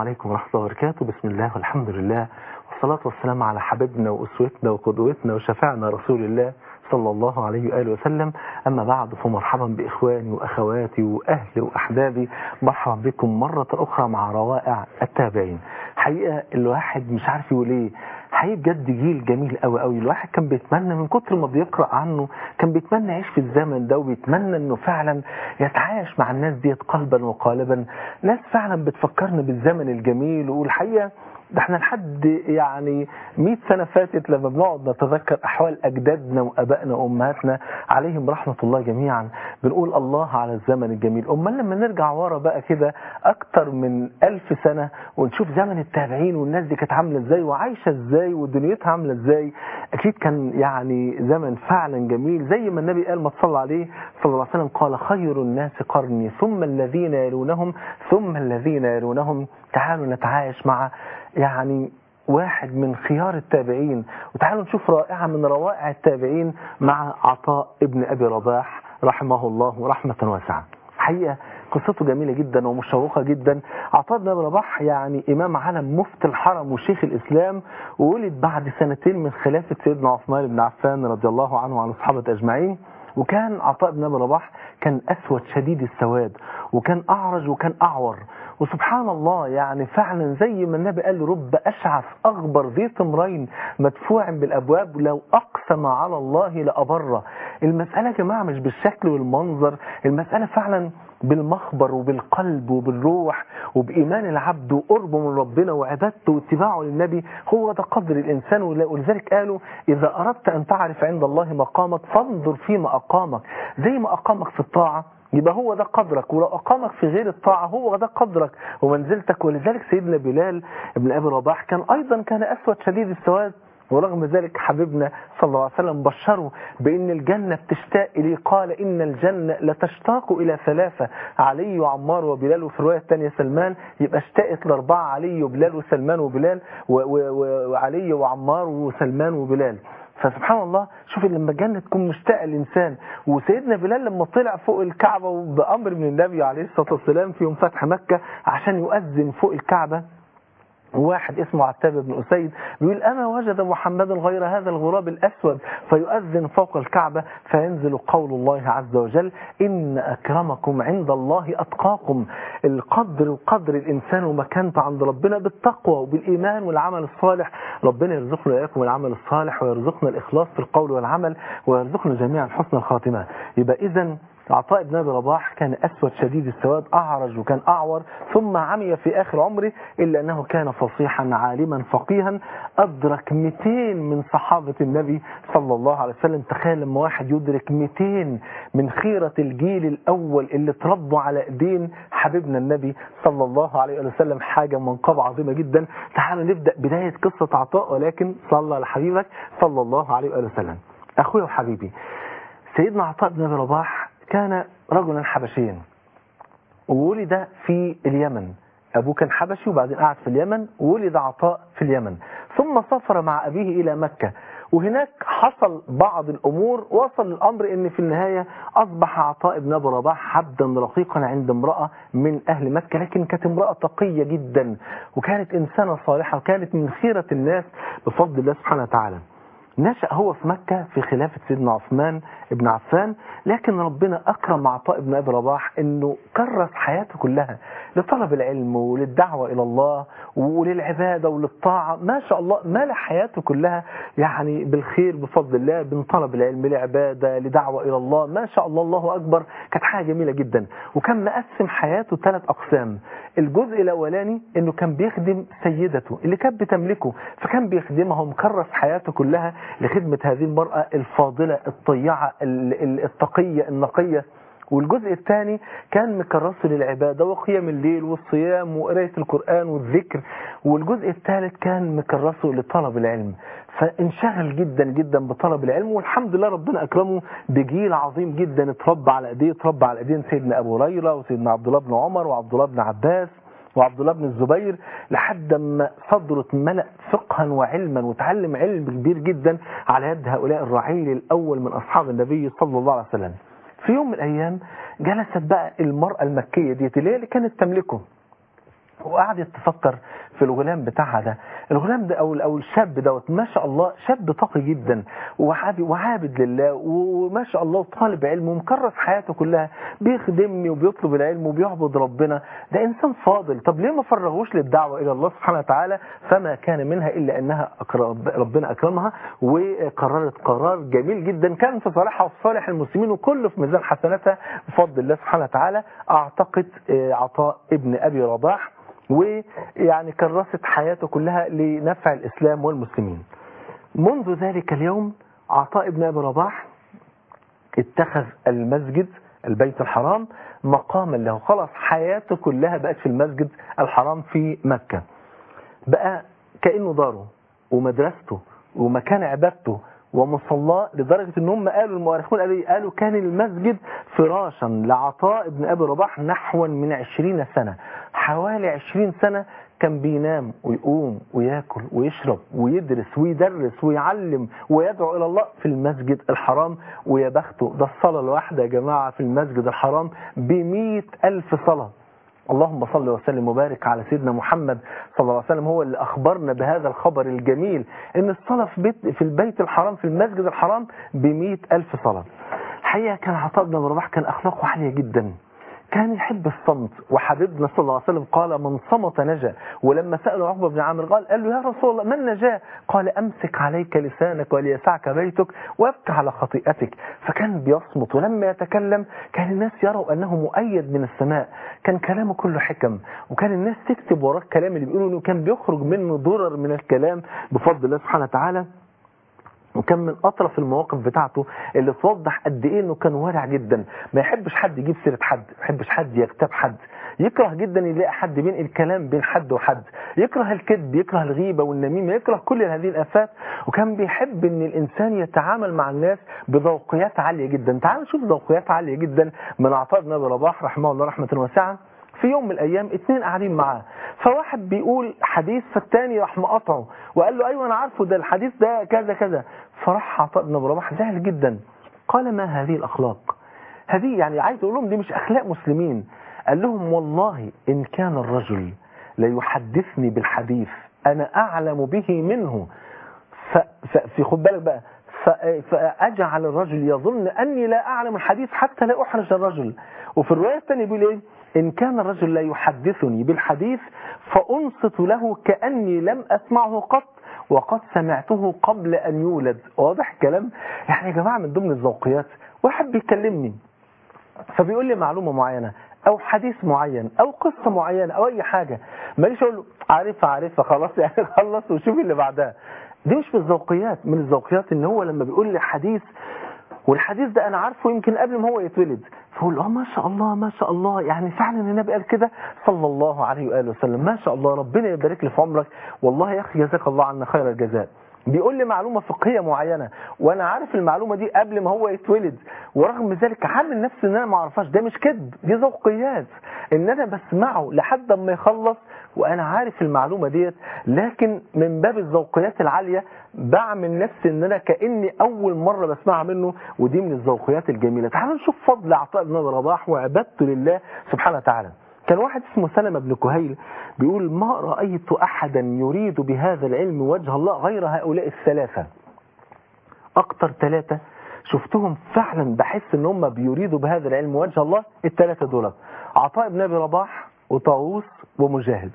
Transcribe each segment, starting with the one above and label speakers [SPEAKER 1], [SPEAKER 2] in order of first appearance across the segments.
[SPEAKER 1] عليكم ورحمة الله وبركاته بسم الله والحمد لله والصلاة والسلام على حبيبنا وأسوتنا وقدوتنا وشفعنا رسول الله صلى الله عليه وآله وسلم أما بعد فمرحبا بإخواني وأخواتي وأهلي وأحبابي مرحبا بكم مرة أخرى مع روائع التابعين حقيقة الواحد مش عارف يقول إيه حقيقي بجد جيل جميل قوي قوي الواحد كان بيتمنى من كتر ما بيقرأ عنه كان بيتمنى يعيش في الزمن ده وبيتمنى انه فعلا يتعايش مع الناس ديت قلبا وقالبا ناس فعلا بتفكرنا بالزمن الجميل والحقيقة ده احنا لحد يعني 100 سنة فاتت لما بنقعد نتذكر أحوال أجدادنا وأبائنا وأمهاتنا عليهم رحمة الله جميعا بنقول الله على الزمن الجميل أمال لما نرجع ورا بقى كده أكتر من ألف سنة ونشوف زمن التابعين والناس دي كانت عاملة إزاي وعايشة إزاي ودنيتها عاملة إزاي أكيد كان يعني زمن فعلا جميل زي ما النبي قال ما تصلى عليه صلى الله عليه وسلم قال خير الناس قرني ثم الذين يلونهم ثم الذين يلونهم تعالوا نتعايش مع يعني واحد من خيار التابعين وتعالوا نشوف رائعة من روائع التابعين مع عطاء ابن أبي رباح رحمه الله رحمة واسعة حقيقة قصته جميلة جدا ومشوقة جدا عطاء بن أبي رباح يعني إمام علم مفتي الحرم وشيخ الإسلام وولد بعد سنتين من خلافة سيدنا عثمان بن عفان رضي الله عنه وعن الصحابة أجمعين وكان عطاء بن أبي رباح كان أسود شديد السواد وكان أعرج وكان أعور وسبحان الله يعني فعلا زي ما النبي قال رب أشعث أغبر ذي طمرين مدفوع بالأبواب لو أقسم على الله لأبره المسألة يا جماعة مش بالشكل والمنظر المسألة فعلا بالمخبر وبالقلب وبالروح وبإيمان العبد وقربه من ربنا وعبادته واتباعه للنبي هو ده قدر الإنسان ولذلك قالوا إذا أردت أن تعرف عند الله مقامك فانظر فيما أقامك زي ما أقامك في الطاعة يبقى هو ده قدرك ولو أقامك في غير الطاعة هو ده قدرك ومنزلتك ولذلك سيدنا بلال ابن أبي رباح كان أيضا كان أسود شديد السواد ورغم ذلك حبيبنا صلى الله عليه وسلم بشره بأن الجنة بتشتاق إليه قال إن الجنة لتشتاق إلى ثلاثة علي وعمار وبلال وفي الرواية الثانية سلمان يبقى اشتاقت لأربعة علي وبلال وسلمان وبلال وعلي وعمار وسلمان وبلال فسبحان الله شوف لما الجنة تكون مشتاقة الإنسان وسيدنا بلال لما طلع فوق الكعبة بأمر من النبي عليه الصلاة والسلام في يوم فتح مكة عشان يؤذن فوق الكعبة واحد اسمه عتاب بن أسيد بيقول أما وجد محمد غير هذا الغراب الأسود فيؤذن فوق الكعبة فينزل قول الله عز وجل إن أكرمكم عند الله أتقاكم القدر وقدر الإنسان ومكانته عند ربنا بالتقوى وبالإيمان والعمل الصالح ربنا يرزقنا إياكم العمل الصالح ويرزقنا الإخلاص في القول والعمل ويرزقنا جميعا حسن الخاتمة يبقى إذا عطاء بن ابي رباح كان أسود شديد السواد أعرج وكان أعور ثم عمي في آخر عمره إلا أنه كان فصيحا عالما فقيها أدرك 200 من صحابة النبي صلى الله عليه وسلم تخيل لما واحد يدرك 200 من خيرة الجيل الأول اللي تربوا على ايدين حبيبنا النبي صلى الله عليه وسلم حاجة منقبة عظيمة جدا تعالوا نبدأ بداية قصة عطاء ولكن صلى على حبيبك صلى الله عليه وسلم أخويا وحبيبي سيدنا عطاء بن أبي رباح كان رجلا حبشيا وولد في اليمن أبوه كان حبشي وبعدين قعد في اليمن وولد عطاء في اليمن ثم سافر مع أبيه إلى مكة وهناك حصل بعض الأمور وصل الأمر أن في النهاية أصبح عطاء بن أبي رباح عبدا رقيقا عند امرأة من أهل مكة لكن كانت امرأة تقية جدا وكانت إنسانة صالحة وكانت من خيرة الناس بفضل الله سبحانه وتعالى نشأ هو في مكة في خلافة سيدنا عثمان بن عفان لكن ربنا أكرم عطاء بن أبي رباح أنه كرس حياته كلها لطلب العلم وللدعوة إلى الله وللعبادة وللطاعة ما شاء الله مال حياته كلها يعني بالخير بفضل الله من طلب العلم لعبادة لدعوة إلى الله ما شاء الله الله أكبر كانت حاجة جميلة جدا وكان مقسم حياته ثلاث أقسام الجزء الأولاني أنه كان بيخدم سيدته اللي كانت بتملكه فكان بيخدمها ومكرس حياته كلها لخدمة هذه المرأة الفاضلة الطيعة التقية النقية والجزء الثاني كان مكرسه للعبادة وقيام الليل والصيام وقراية القرآن والذكر والجزء الثالث كان مكرسه لطلب العلم فانشغل جدا جدا بطلب العلم والحمد لله ربنا أكرمه بجيل عظيم جدا اتربى على ايديه اتربى على ايدين سيدنا أبو هريرة وسيدنا عبد الله بن عمر وعبد الله بن عباس وعبد الله بن الزبير لحد ما صدرت ملأ فقها وعلما وتعلم علم كبير جدا على يد هؤلاء الرعيل الأول من أصحاب النبي صلى الله عليه وسلم في يوم من الأيام جلست بقى المرأة المكية دي اللي هي اللي كانت تملكه وقعدت تفكر في الغلام بتاعها ده الغلام ده او او الشاب دوت ما شاء الله شاب تقي جدا وعابد, وعابد لله وما شاء الله طالب علم ومكرس حياته كلها بيخدمني وبيطلب العلم وبيعبد ربنا ده انسان فاضل طب ليه ما فرغوش للدعوه الى الله سبحانه وتعالى فما كان منها الا انها ربنا اكرمها وقررت قرار جميل جدا كان في صالحها وفي صالح المسلمين وكله في ميزان حسناتها بفضل الله سبحانه وتعالى اعتقد عطاء ابن ابي رباح ويعني كرست حياته كلها لنفع الإسلام والمسلمين منذ ذلك اليوم عطاء ابن أبي رباح اتخذ المسجد البيت الحرام مقاما له خلاص حياته كلها بقت في المسجد الحرام في مكة بقى كأنه داره ومدرسته ومكان عبادته ومصلاه لدرجة ان هم قالوا المؤرخون قالوا, قالوا كان المسجد فراشا لعطاء ابن ابي رباح نحو من عشرين سنة حوالي عشرين سنة كان بينام ويقوم وياكل ويشرب ويدرس ويدرس ويعلم ويدعو إلى الله في المسجد الحرام ويا بخته ده الصلاة الواحدة يا جماعة في المسجد الحرام بمئة ألف صلاة اللهم صل وسلم وبارك على سيدنا محمد صلى الله عليه وسلم هو اللي أخبرنا بهذا الخبر الجميل إن الصلاة في, بيت في البيت الحرام في المسجد الحرام بمئة ألف صلاة الحقيقة كان عطاء بن رباح كان أخلاقه عالية جدا كان يحب الصمت وحبيبنا صلى الله عليه وسلم قال من صمت نجا ولما سأله عقبة بن عامر قال قال له يا رسول الله من نجا قال أمسك عليك لسانك وليسعك بيتك وابكى على خطيئتك فكان بيصمت ولما يتكلم كان الناس يروا أنه مؤيد من السماء كان كلامه كله حكم وكان الناس تكتب وراه الكلام اللي بيقوله كان بيخرج منه ضرر من الكلام بفضل الله سبحانه وتعالى وكان من اطرف المواقف بتاعته اللي توضح قد ايه انه كان ورع جدا ما يحبش حد يجيب سيره حد ما يحبش حد يغتاب حد يكره جدا يلاقي حد بينقل الكلام بين حد وحد يكره الكذب يكره الغيبه والنميمه يكره كل هذه الافات وكان بيحب ان الانسان يتعامل مع الناس بذوقيات عاليه جدا تعالوا نشوف ذوقيات عاليه جدا من عطاء بن ابي رباح رحمه الله رحمه واسعه في يوم من الايام اتنين قاعدين معاه فواحد بيقول حديث فالتاني راح مقاطعه وقال له ايوه انا عارفه ده الحديث ده كذا كذا فراح عطاء بن ابي رباح زعل جدا قال ما هذه الاخلاق هذه يعني عايز اقول لهم دي مش اخلاق مسلمين قال لهم والله ان كان الرجل ليحدثني بالحديث انا اعلم به منه في خد بالك بقى فاجعل الرجل يظن اني لا اعلم الحديث حتى لا احرج الرجل وفي الروايه الثانيه بيقول ايه إن كان الرجل لا يحدثني بالحديث فأنصت له كأني لم أسمعه قط وقد سمعته قبل أن يولد واضح الكلام يعني يا جماعة من ضمن الذوقيات واحد بيكلمني فبيقول لي معلومة معينة أو حديث معين أو قصة معينة أو أي حاجة ماليش أقول له عارفها عارفها خلاص يعني خلص وشوف اللي بعدها دي مش من الذوقيات من الذوقيات ان هو لما بيقول لي حديث والحديث ده انا عارفه يمكن قبل ما هو يتولد فقول اه ما شاء الله ما شاء الله يعني فعلا النبي قال كده صلى الله عليه واله وسلم ما شاء الله ربنا يبارك لي في عمرك والله يا اخي جزاك الله عنا خير الجزاء بيقول لي معلومة فقهية معينة وانا عارف المعلومة دي قبل ما هو يتولد ورغم ذلك عامل نفسي ان انا ما اعرفهاش ده مش كذب دي ذوقيات ان انا بسمعه لحد ما يخلص وانا عارف المعلومة ديت لكن من باب الذوقيات العالية بعمل نفسي ان انا كاني اول مرة بسمعها منه ودي من الذوقيات الجميلة تعالوا نشوف فضل عطاء بن رباح وعبادته لله سبحانه وتعالى كان واحد اسمه سلمة بن كهيل بيقول ما رأيت أحدا يريد بهذا العلم وجه الله غير هؤلاء الثلاثة أكتر ثلاثة شفتهم فعلا بحس ان هم بيريدوا بهذا العلم وجه الله الثلاثة دول عطاء بن أبي رباح وطاووس ومجاهد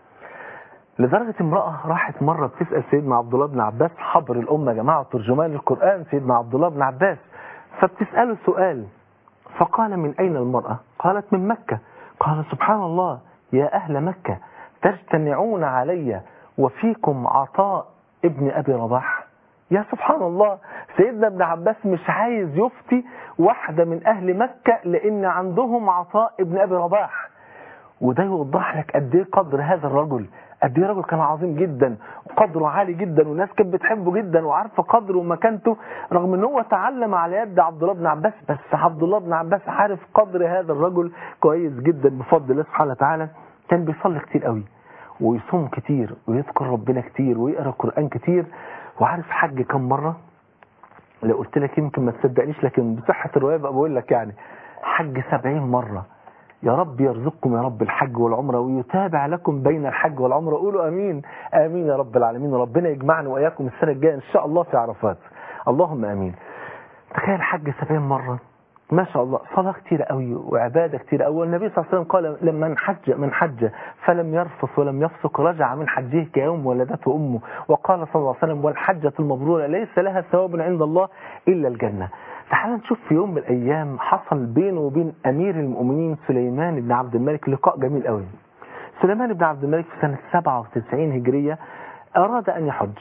[SPEAKER 1] لدرجة امرأة راحت مرة بتسأل سيدنا عبد الله بن عباس حبر الأمة يا جماعة ترجمان القرآن سيدنا عبد الله بن عباس فبتسأله سؤال فقال من أين المرأة قالت من مكة قال سبحان الله يا أهل مكة تجتمعون علي وفيكم عطاء ابن أبي رباح يا سبحان الله سيدنا ابن عباس مش عايز يفتي واحدة من أهل مكة لأن عندهم عطاء ابن أبي رباح وده يوضح لك قد ايه قدر هذا الرجل قد ايه رجل كان عظيم جدا وقدره عالي جدا والناس كانت بتحبه جدا وعارفه قدره ومكانته رغم ان هو تعلم على يد عبد الله بن عباس بس عبد الله بن عباس عارف قدر هذا الرجل كويس جدا بفضل الله سبحانه وتعالى كان بيصلي كتير قوي ويصوم كتير ويذكر ربنا كتير ويقرا القران كتير وعارف حج كم مره لو قلت لك يمكن ما تصدقنيش لكن بصحه الروايه بقى بقول لك يعني حج 70 مره يا رب يرزقكم يا رب الحج والعمرة ويتابع لكم بين الحج والعمرة قولوا أمين آمين يا رب العالمين ربنا يجمعنا وإياكم السنة الجاية إن شاء الله في عرفات اللهم آمين تخيل حج سبعين مرة ما شاء الله صلاة كتير قوي وعبادة كتير قوي والنبي صلى الله عليه وسلم قال لما من حج من حج فلم يرفث ولم يفسق رجع من حجه كيوم ولدته أمه وقال صلى الله عليه وسلم والحجة المبرورة ليس لها ثواب عند الله إلا الجنة تعال نشوف في يوم من الأيام حصل بينه وبين أمير المؤمنين سليمان بن عبد الملك لقاء جميل قوي سليمان بن عبد الملك في سنة 97 هجرية أراد أن يحج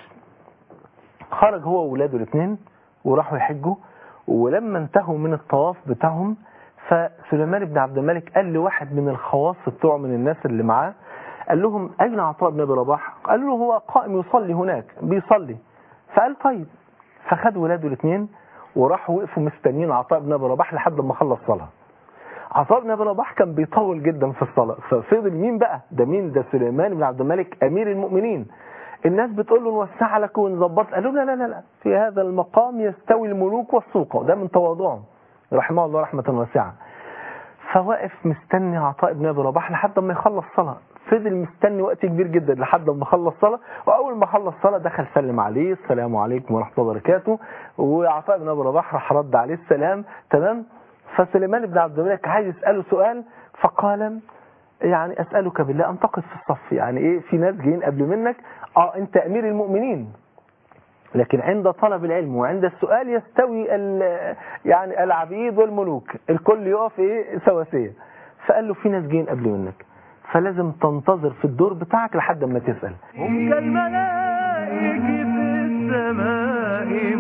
[SPEAKER 1] خرج هو وولاده الاثنين وراحوا يحجوا ولما انتهوا من الطواف بتاعهم فسليمان بن عبد الملك قال لواحد من الخواص بتوعه من الناس اللي معاه قال لهم أين عطاء بن أبي رباح قالوا له هو قائم يصلي هناك بيصلي فقال طيب فخد ولاده الاثنين وراحوا وقفوا مستنيين عطاء بن أبي رباح لحد ما خلص صلاة عطاء بن أبي رباح كان بيطول جدا في الصلاة ففضل مين بقى ده مين ده سليمان بن عبد الملك أمير المؤمنين الناس بتقول له نوسع لك ونظبط قال لهم لا لا لا لا في هذا المقام يستوي الملوك والسوق وده من تواضعهم رحمه الله رحمة واسعة فواقف مستني عطاء بن ابي رباح لحد ما يخلص صلاة فضل مستني وقت كبير جدا لحد ما خلص صلاة واول ما خلص صلاة دخل سلم عليه السلام عليكم ورحمة الله وبركاته وعطاء بن ابي رباح راح رد عليه السلام تمام فسليمان بن عبد الملك عايز يسأله سؤال فقال يعني أسألك بالله أن تقف في الصف يعني إيه في ناس جايين قبل منك آه أنت أمير المؤمنين لكن عند طلب العلم وعند السؤال يستوي يعني العبيد والملوك الكل يقف إيه سواسية فقال له في ناس جايين قبل منك فلازم تنتظر في الدور بتاعك لحد ما تسأل
[SPEAKER 2] هم كالملائكة في السماء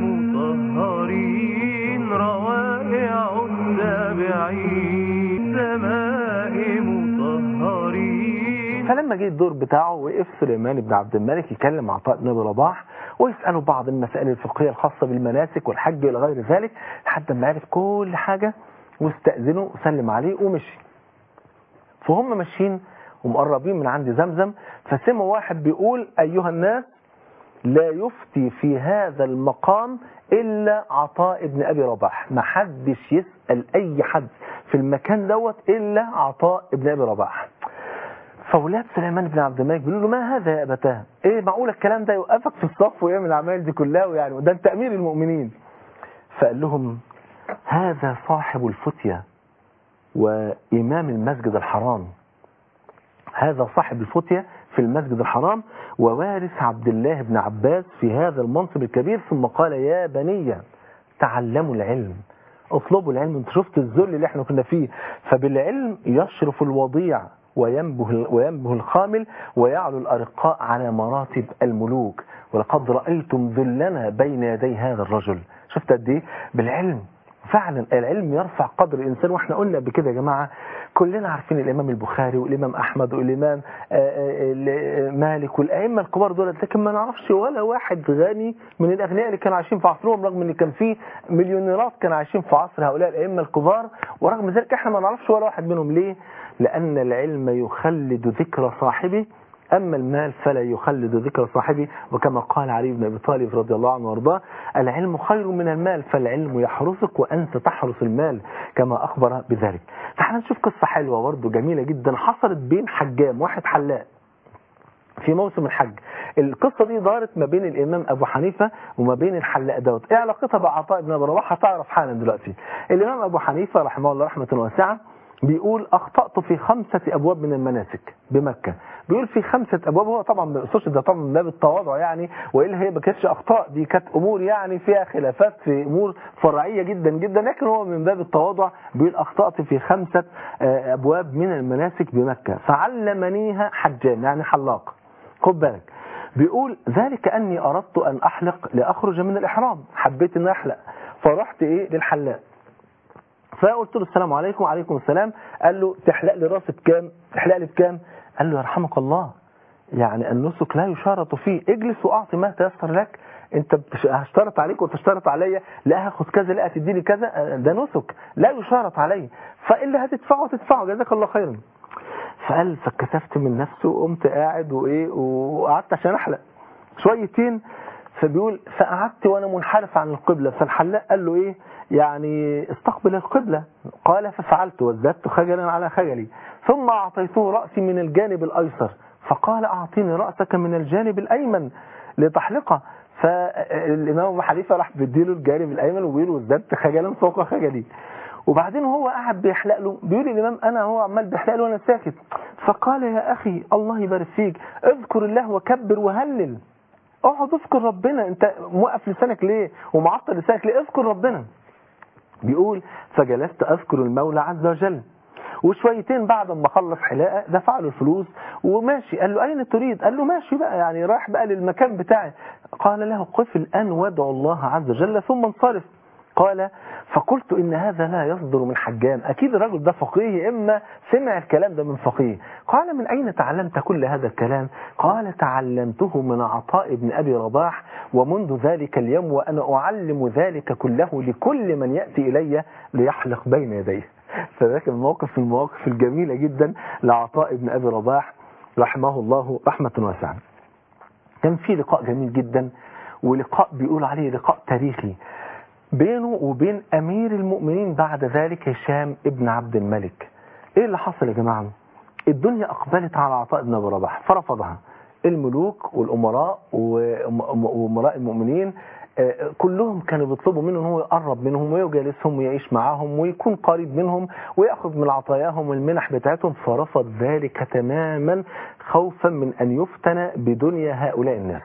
[SPEAKER 2] مطهرين روائع التابعين سماء مطهرين
[SPEAKER 1] فلما جه الدور بتاعه وقف سليمان بن عبد الملك يكلم عطاء بن ابي رباح ويساله بعض المسائل الفقهيه الخاصه بالمناسك والحج الى غير ذلك لحد ما عرف كل حاجه واستاذنه وسلم عليه ومشي فهم ماشيين ومقربين من عند زمزم فسمعوا واحد بيقول ايها الناس لا يفتي في هذا المقام إلا عطاء ابن أبي رباح ما حدش يسأل أي حد في المكان دوت إلا عطاء ابن أبي رباح فاولاد سليمان بن عبد الملك بيقولوا له ما هذا يا ابتاه ايه معقول الكلام ده يوقفك في الصف ويعمل العمال دي كلها ويعني ده انت امير المؤمنين فقال لهم هذا صاحب الفتية وامام المسجد الحرام هذا صاحب الفتية في المسجد الحرام ووارث عبد الله بن عباس في هذا المنصب الكبير ثم قال يا بني تعلموا العلم اطلبوا العلم انت شفت الذل اللي احنا كنا فيه فبالعلم يشرف الوضيع وينبه, وينبه الخامل ويعلو الأرقاء على مراتب الملوك ولقد رأيتم ذلنا بين يدي هذا الرجل شفت قد ايه بالعلم فعلا العلم يرفع قدر الإنسان واحنا قلنا بكده يا جماعة كلنا عارفين الإمام البخاري والإمام أحمد والإمام مالك والأئمة الكبار دول لكن ما نعرفش ولا واحد غني من الأغنياء اللي كانوا عايشين في عصرهم رغم ان كان في مليونيرات كانوا عايشين في عصر هؤلاء الأئمة الكبار ورغم ذلك احنا ما نعرفش ولا واحد منهم ليه لأن العلم يخلد ذكر صاحبه أما المال فلا يخلد ذكر صاحبه وكما قال علي بن أبي طالب رضي الله عنه وارضاه العلم خير من المال فالعلم يحرسك وأنت تحرس المال كما أخبر بذلك فاحنا نشوف قصة حلوة برضه جميلة جدا حصلت بين حجام واحد حلاق في موسم الحج القصة دي دارت ما بين الإمام أبو حنيفة وما بين الحلاق دوت إيه علاقتها بعطاء بن أبي رواح هتعرف حالا دلوقتي الإمام أبو حنيفة رحمه الله رحمة واسعة بيقول أخطأت في خمسة أبواب من المناسك بمكة بيقول في خمسة أبواب هو طبعا ما يقصدش ده طبعا من باب التواضع يعني وإلا هي ما كانتش أخطاء دي كانت أمور يعني فيها خلافات في أمور فرعية جدا جدا لكن هو من باب التواضع بيقول أخطأت في خمسة أبواب من المناسك بمكة فعلمنيها حجام يعني حلاق خد بالك بيقول ذلك أني أردت أن أحلق لأخرج من الإحرام حبيت أن أحلق فرحت إيه للحلاق فقلت له السلام عليكم وعليكم السلام قال له تحلق لي راسي بكام تحلق لي بكام قال له يرحمك الله يعني النسك لا يشارط فيه اجلس واعطي ما تيسر لك انت هشترط عليك وتشترط عليا لا هاخد كذا لا هتديني كذا ده نسك لا يشارط علي فاللي هتدفعه تدفعه جزاك الله خيرا فقال فكسفت من نفسه وقمت قاعد وايه وقعدت عشان احلق شويتين فبيقول فقعدت وانا منحرف عن القبلة فالحلاق قال له ايه يعني استقبل القبلة قال ففعلت وازددت خجلا على خجلي ثم أعطيته رأسي من الجانب الأيسر فقال أعطيني رأسك من الجانب الأيمن لتحلقه فالإمام أبو حنيفة راح بيديله الجانب الأيمن وبيقول وازددت خجلا فوق خجلي وبعدين هو قاعد بيحلق له بيقول الإمام أنا هو عمال بيحلق له وأنا ساكت فقال يا أخي الله يبارك فيك اذكر الله وكبر وهلل اقعد اذكر ربنا انت موقف لسانك ليه ومعطل لسانك ليه اذكر ربنا بيقول فجلست اذكر المولى عز وجل وشويتين بعد ما خلص حلاقه دفع له الفلوس وماشي قال له اين تريد قال له ماشي بقى يعني رايح بقى للمكان بتاعي قال له قف الان وادعو الله عز وجل ثم انصرف قال فقلت إن هذا لا يصدر من حجام أكيد الرجل ده فقيه إما سمع الكلام ده من فقيه قال من أين تعلمت كل هذا الكلام قال تعلمته من عطاء بن أبي رباح ومنذ ذلك اليوم وأنا أعلم ذلك كله لكل من يأتي إلي ليحلق بين يديه فذاك الموقف من المواقف الجميلة جدا لعطاء بن أبي رباح رحمه الله رحمة واسعة كان في لقاء جميل جدا ولقاء بيقول عليه لقاء تاريخي بينه وبين أمير المؤمنين بعد ذلك هشام ابن عبد الملك إيه اللي حصل يا جماعة الدنيا أقبلت على عطاء بن أبي رباح فرفضها الملوك والأمراء وأمراء المؤمنين كلهم كانوا بيطلبوا منه ان هو يقرب منهم ويجالسهم ويعيش معاهم ويكون قريب منهم وياخذ من عطاياهم والمنح بتاعتهم فرفض ذلك تماما خوفا من ان يفتن بدنيا هؤلاء الناس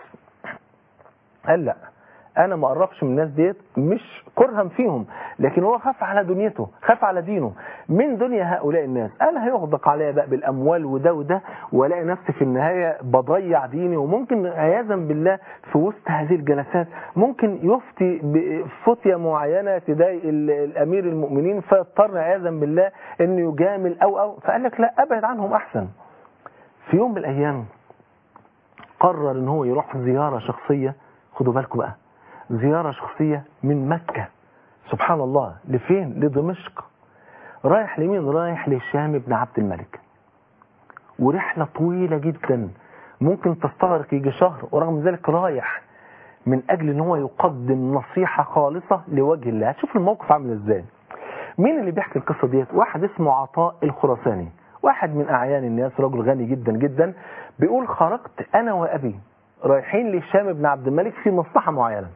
[SPEAKER 1] قال لا انا ما اقربش من الناس ديت مش كرها فيهم لكن هو خاف على دنيته خاف على دينه من دنيا هؤلاء الناس انا هيغدق عليا بقى بالاموال وده وده والاقي نفسي في النهايه بضيع ديني وممكن عياذا بالله في وسط هذه الجلسات ممكن يفتي بفتيه معينه تضايق الامير المؤمنين فيضطر عياذا بالله انه يجامل او او فقال لك لا ابعد عنهم احسن في يوم من الايام قرر ان هو يروح زياره شخصيه خدوا بالكم بقى زيارة شخصية من مكة سبحان الله لفين لدمشق رايح لمين رايح لهشام بن عبد الملك ورحلة طويلة جدا ممكن تستغرق يجي شهر ورغم ذلك رايح من أجل ان هو يقدم نصيحة خالصة لوجه الله شوف الموقف عامل ازاي مين اللي بيحكي القصة ديت واحد اسمه عطاء الخراساني واحد من أعيان الناس رجل غني جدا جدا بيقول خرجت أنا وأبي رايحين لهشام بن عبد الملك في مصلحة معينة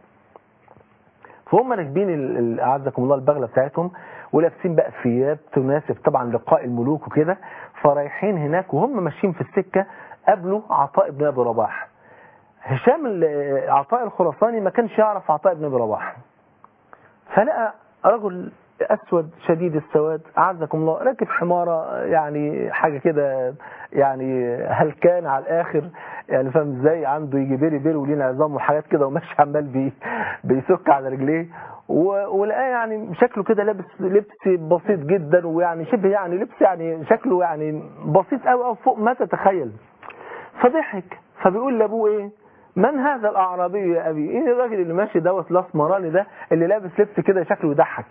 [SPEAKER 1] فهم راكبين اعزكم الله البغله بتاعتهم ولابسين بقى ثياب تناسب طبعا لقاء الملوك وكده فرايحين هناك وهم ماشيين في السكه قابلوا عطاء بن ابي رباح هشام عطاء الخراساني ما كانش يعرف عطاء بن ابي رباح فلقى رجل اسود شديد السواد اعزكم الله راكب حماره يعني حاجه كده يعني هلكان على الاخر يعني فاهم ازاي عنده يجي بيري بيري ولين عظام وحاجات كده وماشي عمال بي بيسك على رجليه ولقاه يعني شكله كده لابس لبس بسيط جدا ويعني شبه يعني لبس يعني شكله يعني بسيط قوي قوي فوق ما تتخيل فضحك فبيقول لابوه ايه من هذا الاعرابي يا ابي ايه الراجل اللي ماشي دوت الاسمراني ده اللي لابس لبس كده شكله يضحك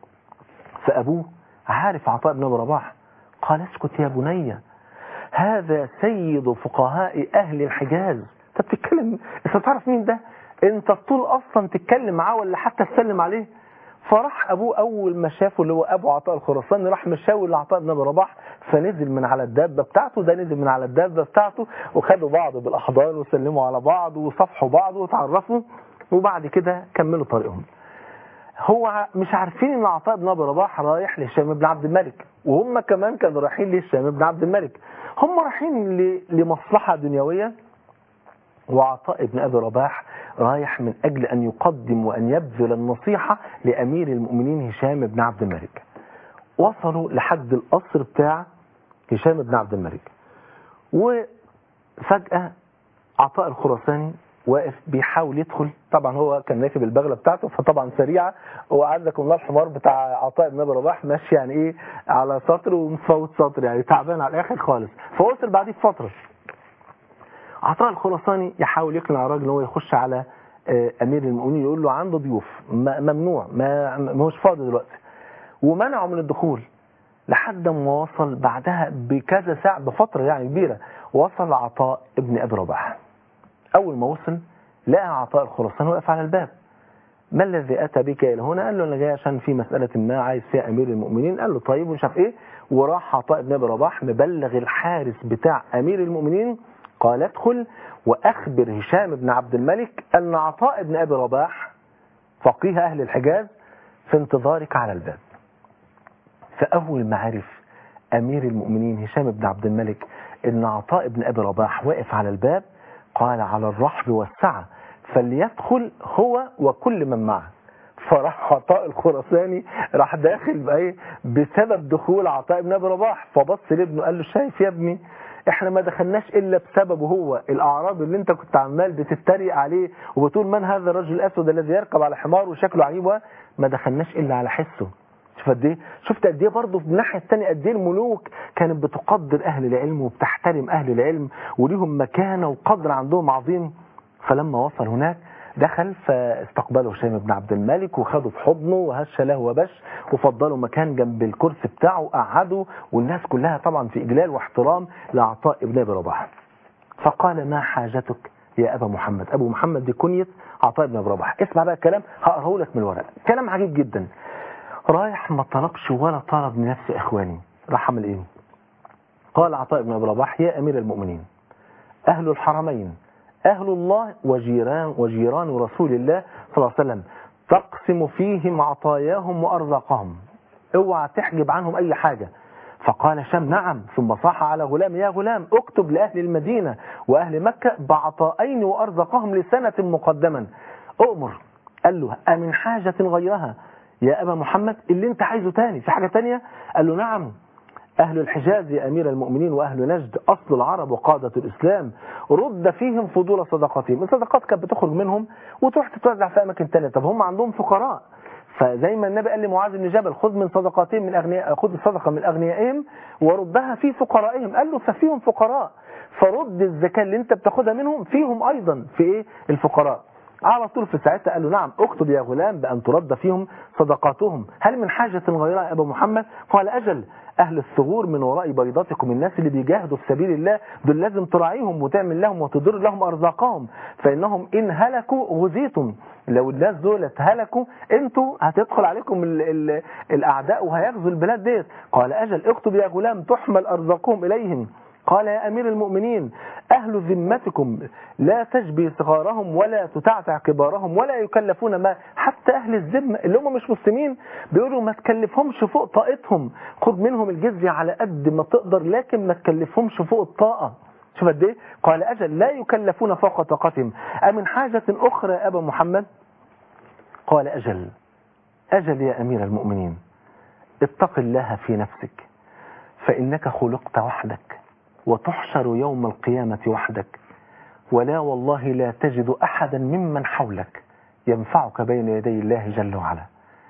[SPEAKER 1] فابوه عارف عطاء بن ابي رباح قال اسكت يا بني هذا سيد فقهاء اهل الحجاز انت بتتكلم انت تعرف مين ده انت الطول اصلا تتكلم معاه ولا حتى تسلم عليه فراح ابوه اول ما شافه اللي هو ابو عطاء الخراساني راح مشاور لعطاء بن ابي رباح فنزل من على الدابه بتاعته ده نزل من على الدابه بتاعته وخدوا بعض بالاحضان وسلموا على بعض وصفحوا بعض وتعرفوا وبعد كده كملوا طريقهم هو مش عارفين ان عطاء بن ابي رباح رايح لهشام بن عبد الملك وهم كمان كانوا رايحين لهشام بن عبد الملك هم رايحين لمصلحه دنيويه وعطاء بن ابي رباح رايح من اجل ان يقدم وان يبذل النصيحه لامير المؤمنين هشام بن عبد الملك وصلوا لحد القصر بتاع هشام بن عبد الملك وفجاه عطاء الخراساني واقف بيحاول يدخل طبعا هو كان راكب البغله بتاعته فطبعا سريعه وعندكم الله الحمار بتاع عطاء بن ابي رباح ماشي يعني ايه على سطر ومفوت سطر يعني تعبان على الاخر خالص فوصل بعديه بفتره عطاء الخراساني يحاول يقنع الراجل ان هو يخش على امير المؤمنين يقول له عنده ضيوف ممنوع ما مش فاضي دلوقتي ومنعه من الدخول لحد ما وصل بعدها بكذا ساعه بفتره يعني كبيره وصل عطاء ابن ابي رباح اول ما وصل لقى عطاء الخراساني واقف على الباب ما الذي اتى بك الى هنا قال له انا جاي عشان في مساله ما عايز فيها امير المؤمنين قال له طيب ومش عارف ايه وراح عطاء بن ابي رباح مبلغ الحارس بتاع امير المؤمنين قال ادخل واخبر هشام بن عبد الملك ان عطاء بن ابي رباح فقيه اهل الحجاز في انتظارك على الباب فاول ما عرف امير المؤمنين هشام بن عبد الملك ان عطاء بن ابي رباح واقف على الباب قال على الرحب والسعه فليدخل هو وكل من معه فراح عطاء الخراساني راح داخل بايه بسبب دخول عطاء بن ابي رباح فبص لابنه قال له شايف يا ابني احنا ما دخلناش الا بسببه هو الاعراب اللي انت كنت عمال بتتريق عليه وبتقول من هذا الرجل الاسود الذي يركب على حمار وشكله عجيب ما دخلناش الا على حسه شوف قد ايه شفت قد ايه برضه في الناحيه الثانيه قد ايه الملوك كانت بتقدر اهل العلم وبتحترم اهل العلم وليهم مكانه وقدر عندهم عظيم فلما وصل هناك دخل فاستقبله هشام بن عبد الملك وخده في حضنه وهش له وبش وفضلوا مكان جنب الكرسي بتاعه وقعدوا والناس كلها طبعا في اجلال واحترام لعطاء بن ابي رباح فقال ما حاجتك يا ابا محمد ابو محمد دي كنيه عطاء بن ابي رباح اسمع بقى الكلام هقراه لك من الورق كلام عجيب جدا رايح ما طلبش ولا طلب من نفسه اخواني راح عمل ايه قال عطاء بن ابي رباح يا امير المؤمنين اهل الحرمين اهل الله وجيران وجيران رسول الله صلى الله عليه وسلم تقسم فيهم عطاياهم وارزاقهم اوعى تحجب عنهم اي حاجه فقال شام نعم ثم صاح على غلام يا غلام اكتب لأهل المدينة وأهل مكة بعطائين وأرزقهم لسنة مقدما أؤمر قال له أمن حاجة غيرها يا أبا محمد اللي انت عايزه تاني في حاجة تانية قال له نعم أهل الحجاز يا أمير المؤمنين وأهل نجد أصل العرب وقادة الإسلام رد فيهم فضول صدقاتهم الصدقات كانت بتخرج منهم وتروح تتوزع في أماكن تانية طب هم عندهم فقراء فزي ما النبي قال لمعاذ بن جبل خذ من صدقاتهم من أغنياء خذ الصدقة من أغنيائهم وردها في فقرائهم قال له ففيهم فقراء فرد الزكاة اللي انت بتاخدها منهم فيهم أيضا في إيه الفقراء على طول في ساعتها قال له نعم اكتب يا غلام بأن ترد فيهم صدقاتهم هل من حاجة غيرها يا أبا محمد قال أجل أهل الثغور من وراء بيضاتكم الناس اللي بيجاهدوا في سبيل الله دول لازم تراعيهم وتعمل لهم وتدر لهم أرزاقهم فإنهم إن هلكوا غزيتم لو الناس دول هلكوا انتوا هتدخل عليكم ال ال الأعداء وهيغزوا البلاد ديت قال أجل اكتب يا غلام تحمل أرزاقهم إليهم قال يا أمير المؤمنين أهل ذمتكم لا تشبي صغارهم ولا تتعتع كبارهم ولا يكلفون ما حتى أهل الذمة اللي هم مش مسلمين بيقولوا ما تكلفهمش فوق طاقتهم خد منهم الجزية على قد ما تقدر لكن ما تكلفهمش فوق الطاقة شوف قد ايه قال أجل لا يكلفون فوق طاقتهم أمن حاجة أخرى يا أبا محمد قال أجل أجل يا أمير المؤمنين اتق الله في نفسك فإنك خلقت وحدك وتحشر يوم القيامة وحدك ولا والله لا تجد أحدا ممن حولك ينفعك بين يدي الله جل وعلا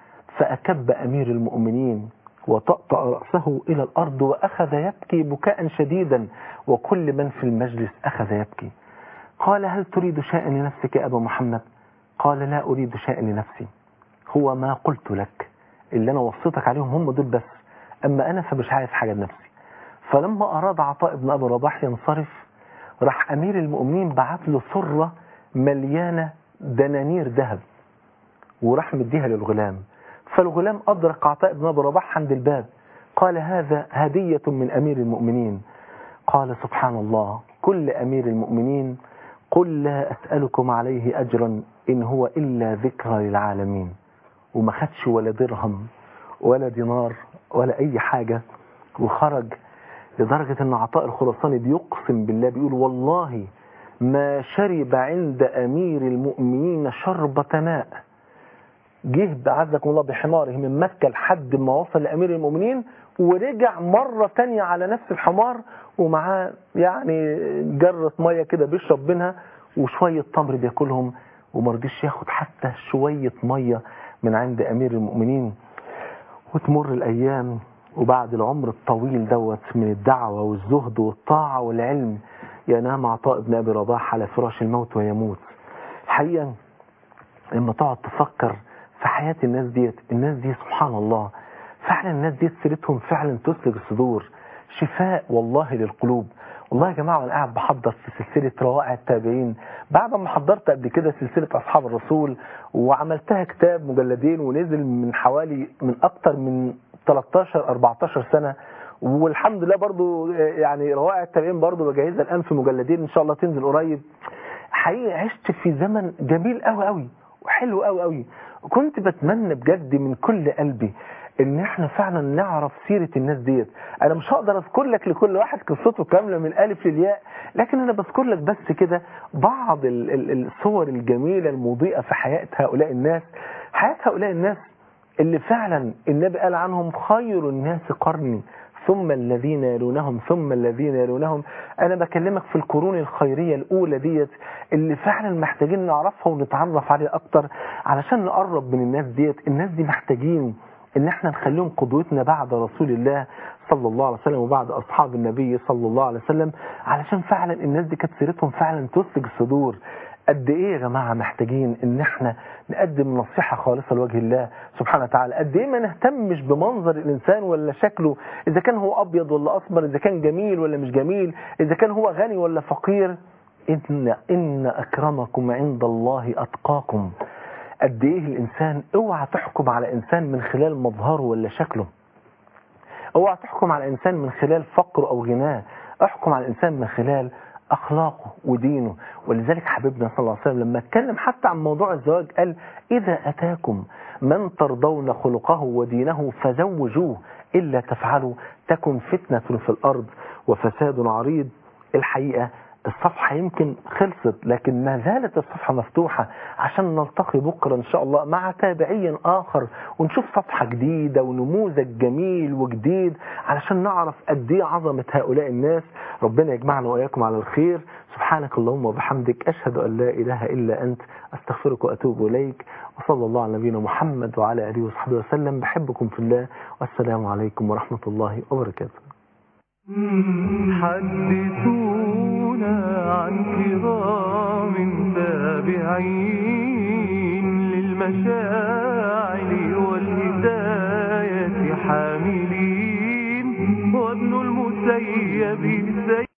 [SPEAKER 1] فأكب أمير المؤمنين وطأطأ رأسه إلى الأرض وأخذ يبكي بكاء شديدا وكل من في المجلس أخذ يبكي قال هل تريد شيئا لنفسك يا أبا محمد قال لا أريد شيئا لنفسي هو ما قلت لك اللي أنا وصيتك عليهم هم دول بس أما أنا فمش عايز حاجة لنفسي فلما أراد عطاء بن أبي رباح ينصرف راح أمير المؤمنين بعت له سرة مليانة دنانير ذهب وراح مديها للغلام فالغلام أدرك عطاء بن أبي رباح عند الباب قال هذا هدية من أمير المؤمنين قال سبحان الله كل أمير المؤمنين قل لا أسألكم عليه أجرا إن هو إلا ذكرى للعالمين وما خدش ولا درهم ولا دينار ولا أي حاجة وخرج لدرجة أن عطاء الخراساني بيقسم بالله بيقول والله ما شرب عند أمير المؤمنين شربة ماء جه بعزكم الله بحماره من مكة لحد ما وصل لأمير المؤمنين ورجع مرة تانية على نفس الحمار ومعاه يعني جرة مية كده بيشرب منها وشوية تمر بياكلهم ومرضيش ياخد حتى شوية مية من عند أمير المؤمنين وتمر الأيام وبعد العمر الطويل دوت من الدعوة والزهد والطاعة والعلم ينام عطاء بن أبي رباح على فراش الموت ويموت الحقيقة لما تقعد تفكر في حياة الناس ديت الناس دي سبحان الله فعلا الناس ديت سيرتهم فعلا تسلج الصدور شفاء والله للقلوب والله يا جماعة وأنا قاعد بحضر في سلسلة روائع التابعين بعد ما حضرت قبل كده سلسلة أصحاب الرسول وعملتها كتاب مجلدين ونزل من حوالي من أكتر من 13 14 سنة والحمد لله برضو يعني روائع التابعين برضو بجهزها الآن في مجلدين إن شاء الله تنزل قريب حقيقة عشت في زمن جميل قوي قوي وحلو قوي قوي وكنت بتمنى بجد من كل قلبي ان احنا فعلا نعرف سيرة الناس ديت انا مش هقدر اذكر لك لكل واحد قصته كاملة من الالف للياء لكن انا بذكر لك بس كده بعض ال- ال- الصور الجميلة المضيئة في حياة هؤلاء الناس حياة هؤلاء الناس اللي فعلا النبي قال عنهم خير الناس قرني ثم الذين يلونهم ثم الذين يلونهم انا بكلمك في القرون الخيرية الاولى ديت اللي فعلا محتاجين نعرفها ونتعرف عليها اكتر علشان نقرب من الناس ديت الناس دي محتاجين ان احنا نخليهم قدوتنا بعد رسول الله صلى الله عليه وسلم وبعد اصحاب النبي صلى الله عليه وسلم علشان فعلا الناس دي كانت سيرتهم فعلا تثلج الصدور قد ايه يا جماعه محتاجين ان احنا نقدم نصيحه خالصه لوجه الله سبحانه وتعالى قد ايه ما نهتمش بمنظر الانسان ولا شكله اذا كان هو ابيض ولا اسمر اذا كان جميل ولا مش جميل اذا كان هو غني ولا فقير ان ان اكرمكم عند الله اتقاكم قد ايه الانسان اوعى تحكم على انسان من خلال مظهره ولا شكله اوعى تحكم على انسان من خلال فقره او غناه احكم على الانسان من خلال اخلاقه ودينه ولذلك حبيبنا صلى الله عليه وسلم لما اتكلم حتى عن موضوع الزواج قال اذا اتاكم من ترضون خلقه ودينه فزوجوه الا تفعلوا تكن فتنه في الارض وفساد عريض الحقيقه الصفحة يمكن خلصت لكن ما زالت الصفحة مفتوحة عشان نلتقي بكرة إن شاء الله مع تابعي آخر ونشوف صفحة جديدة ونموذج جميل وجديد علشان نعرف قد ايه عظمة هؤلاء الناس ربنا يجمعنا وإياكم على الخير سبحانك اللهم وبحمدك أشهد أن لا إله إلا أنت أستغفرك وأتوب إليك وصلى الله على نبينا محمد وعلى آله وصحبه وسلم بحبكم في الله والسلام عليكم ورحمة الله وبركاته
[SPEAKER 2] حدثونا عن كرام تابعين للمشاعر والهداية حاملين وابن المسيب سيد